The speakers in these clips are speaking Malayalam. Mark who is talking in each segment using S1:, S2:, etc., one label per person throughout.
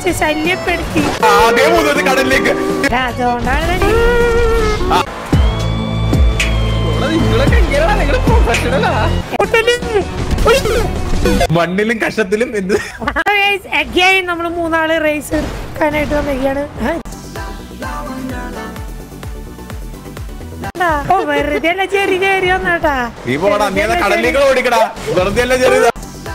S1: പിടിച്ച് ശല്യപ്പെടുത്തി
S2: ആകെ മൂന്നത് കടലിലേക്ക്
S1: അതുകൊണ്ടാണ് ഞാൻ
S3: നിങ്ങളൊക്കെ എങ്ങനെയാണ് നിങ്ങൾ പ്രൊഫഷണലാ
S1: ഹോട്ടലിൽ
S2: മണ്ണിലും കഷത്തിലും എന്ത്
S1: അഗൈൻ നമ്മൾ മൂന്നാള് റേസ് എടുക്കാനായിട്ട് വന്നിരിക്കുകയാണ് ആ, ഓ വെറുതെ അല്ല ചെറിയ കയറി വന്നാട്ടാ
S2: നീ പോടാ നീ എന്നാ കടലിലേക്ക് ഓടിക്കടാ വെറുതെ അല്ല ചെറിയ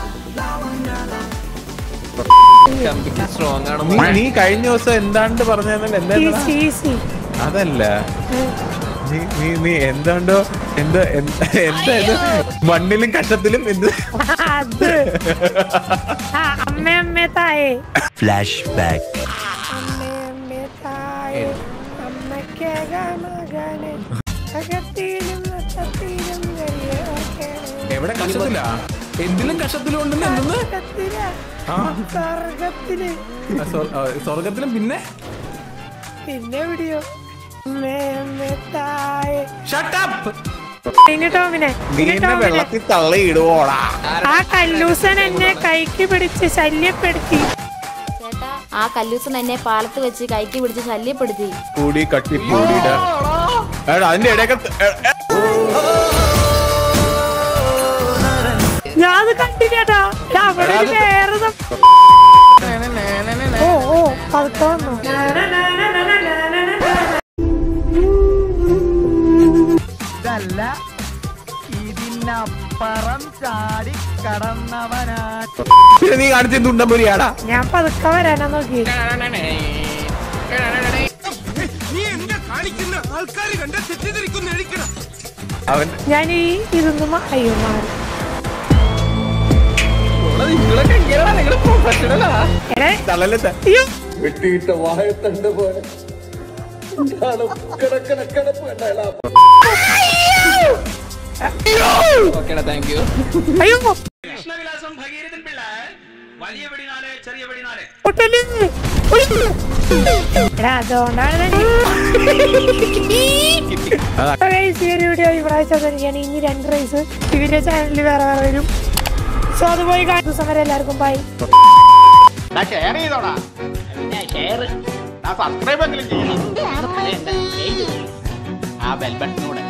S3: സ്ട്രോങ് ആണ്
S2: നീ നീ കഴിഞ്ഞ ദിവസം എന്താണ്ട് പറഞ്ഞാൽ എന്താ
S1: ഈസി ഈസി
S2: അതല്ല നീ നീ നീ എന്താണ്ടോ എന്ത് എന്ത് എന്താ ഇത് മണ്ണിലും കഷത്തിലും എന്ത്
S1: അത് ആ അമ്മ അമ്മ തായേ
S4: Flashback.
S1: അമ്മ അമ്മ തായേ അമ്മയ്ക്ക് മകനെ അകത്തിലും നട്ടത്തിലും വലിയ ഓർക്കണേ.
S2: എവിടെ കഷത്തിലാ എന്തിലും കഷത്തിലും ഉണ്ടെന്ന് എന്തെന്ന്
S1: സ്വർഗത്തിലാ.
S2: ആ
S1: സ്വർഗത്തില്
S2: ആ, സ്വർ- ആ, സ്വർഗത്തിലും പിന്നെ
S1: പിന്നെ എവിടെയോ അമ്മേ അമ്മേ തായേ
S2: Shut up!
S1: ഇനി ടോമിനെ
S2: നീ
S1: ഇനി
S2: എന്നെ
S1: ടോമിനെ
S2: വെള്ളത്തിൽ തള്ളിയിടുവോടാ
S1: ആ കല്ലൂസൻ എന്നെ കൈക്ക് പിടിച്ച് ശല്യപ്പെടുത്തി
S5: ചേട്ടാ ആ കല്ലൂസൻ എന്നെ പാളത്ത് വെച്ച് കൈക്ക് പിടിച്ച് ശല്യപ്പെടുത്തി
S2: കൂടി കട്ടി കൂടിയിട എടാ അതിന്റെ ഇടയൊക്കെ ത- എ- എ-
S1: ഞാൻ അത് കണ്ടില്ലേട്ടാ ഞാൻ അവിടെ ഒരു വേറെ സം- ഓ ഓ പതുക്കെ വന്നു
S6: ഇതല്ല ഇതിനപ്പുറം ചാടി കടന്നവനാ
S2: പിന്നെ നീ കാണിച്ച തുണ്ടമ്പുരിയാടാ
S1: ഞാൻ പതുക്കെ വരാനാ നോക്കി
S2: അവൻ
S1: ഞാൻ ഈ ഇരുന്ന് മ- അയ്യോ മാറി
S3: നിങ്ങളൊക്കെ എങ്ങനെയാണ് നിങ്ങൾ പ്രൊഫഷണലാ
S1: എടേ
S2: തള്ളല് ത-
S1: അയ്യോ
S7: വെട്ടിയിട്ട വാഴത്തണ്ട് പോലെ കിടക്കണ കിടപ്പ് കണ്ടല്ല
S3: ഓക്കേടാ താങ്ക് യു
S1: അയ്യോ
S8: കൃഷ്ണവിലാസം ഭഗീരഥൻ പിള്ള വലിയ വെടിനാല് ചെറിയ വെടിനാല്
S1: ഹോട്ടലിൽ അയ്യോ. എടാ അതുകൊണ്ടാണ് ഞാൻ റേസ് ഈ ഒരു വീഡിയോ ഈ പ്രാവശ്യം അവസാനിക്കുകയാണ് ഇനി രണ്ട് റേസ് ഇവരുടെ ചാനലിൽ വേറെ വേറെ വരും സോ അത് പോയി കാണുന്ന ദിവസം വരെ എല്ലാവർക്കും ബൈ
S8: ഷെയർ ചെയ്തോടാ പിന്നെ ഷെയർ സബ്സ്ക്രൈബ് എങ്കിലും ചെയ്യണം ആ ബെൽ ബട്ടനൂടെ